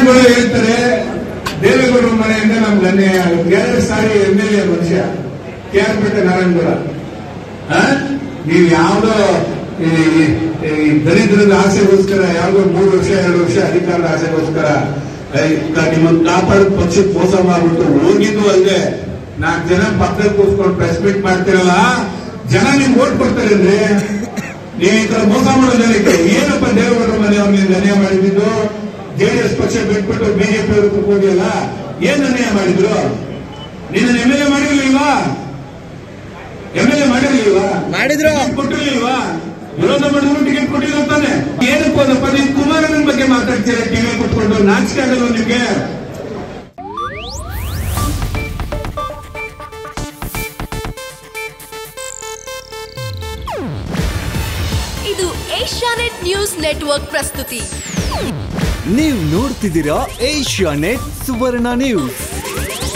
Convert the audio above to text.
ಅಭಿಮಾನಿಗಳು ಹೇಳ್ತಾರೆ ದೇವೇಗೌಡರ ಮನೆಯಿಂದ ನಮ್ಗೆ ಅನ್ಯಾಯ ಆಗುತ್ತೆ ಎರಡು ಸಾರಿ ಎಂ ಎಲ್ ಎ ಮನುಷ್ಯ ಕೆ ಆರ್ ಪೇಟೆ ನಾರಾಯಣಗೌಡ ಆ? ನೀವು ಯಾವ್ದೋ ಈ ಈ ದರಿದ್ರದ ಆಸೆಗೋಸ್ಕರ ಯಾವ್ದೋ ಮೂರು ವರ್ಷ ಎರಡು ವರ್ಷ ಅಧಿಕಾರದ ಆಸೆಗೋಸ್ಕರ ನಿಮ್ಮನ್ನು ಕಾಪಾಡೋ ಪಕ್ಷಕ್ಕೆ ಮೋಸ ಮಾಡ್ಬಿಟ್ಟು ಹೋಗಿದ್ದು ಅಲ್ಲದೆ ನಾಲ್ಕು ಜನ ಪಕ್ಕದಲ್ಲಿ ಕೂತ್ಕೊಂಡು ಪ್ರೆಸ್ ಮೀಟ್ ಮಾಡ್ತಿರಲ್ಲ ಜನ ನಿಮ್ಗೆ ಓಟ್ ಕೊಡ್ತಾರೇನ್ರಿ ನೀವು ಈ ತರ ಮೋಸ ಮಾಡೋ ಜನಕ್ಕೆ ಏನಪ್ಪ ದೇವೇಗೌಡರ ಮನೆಯವ್ರನ್ನ ಅನ್ಯಾಯ ಮಾಡಿದ್ದು ಜೆಡಿಎಸ್ ಪಕ್ಷ ಬಿಟ್ಬಿಟ್ಟು ಬಿಜೆಪಿ ಅವರು ಕೂತ್ಕೊಂಡಿಯಲ್ಲ ಏನ್ ಅನ್ಯಾಯ ಮಾಡಿದ್ರು ನಿನ್ನ ಎಮ್ ಎಲ್ ಎ ಮಾಡಿರ್ಲಿಲ್ವಾ ಎಮ್ ಎಲ್ ಎ ಮಾಡಿರ್ಲಿಲ್ವಾ ಮಾಡಿದ್ರು. ಟಿಕೆಟ್ ಕೊಟ್ಟಿರ್ಲಿಲ್ವಾ ವಿರೋಧ ಮಾಡಿದ್ರು ಟಿಕೆಟ್ ಕೊಟ್ಟಿಲ್ಲ ತಾನೆ ಏನಕ್ಕೆ ಹೋದಪ್ಪ ನೀವು ಕುಮಾರಣ್ಣನ ಬಗ್ಗೆ ಮಾತಾಡ್ತೀರ ಟಿವಿ ಕುತ್ಕೊಂಡು ನಾಚಿಕೆ ಆಗಲ್ವ ನಿಮ್ಗೆ ಇದು ಏಷ್ಯಾನೆಟ್ ನ್ಯೂಸ್ ನೆಟ್ವರ್ಕ್ ಪ್ರಸ್ತುತಿ ನೀವು ನೋಡ್ತಿದ್ದೀರಾ ಏಷ್ಯಾ ನೆಟ್ ಸುವರ್ಣ ನ್ಯೂಸ್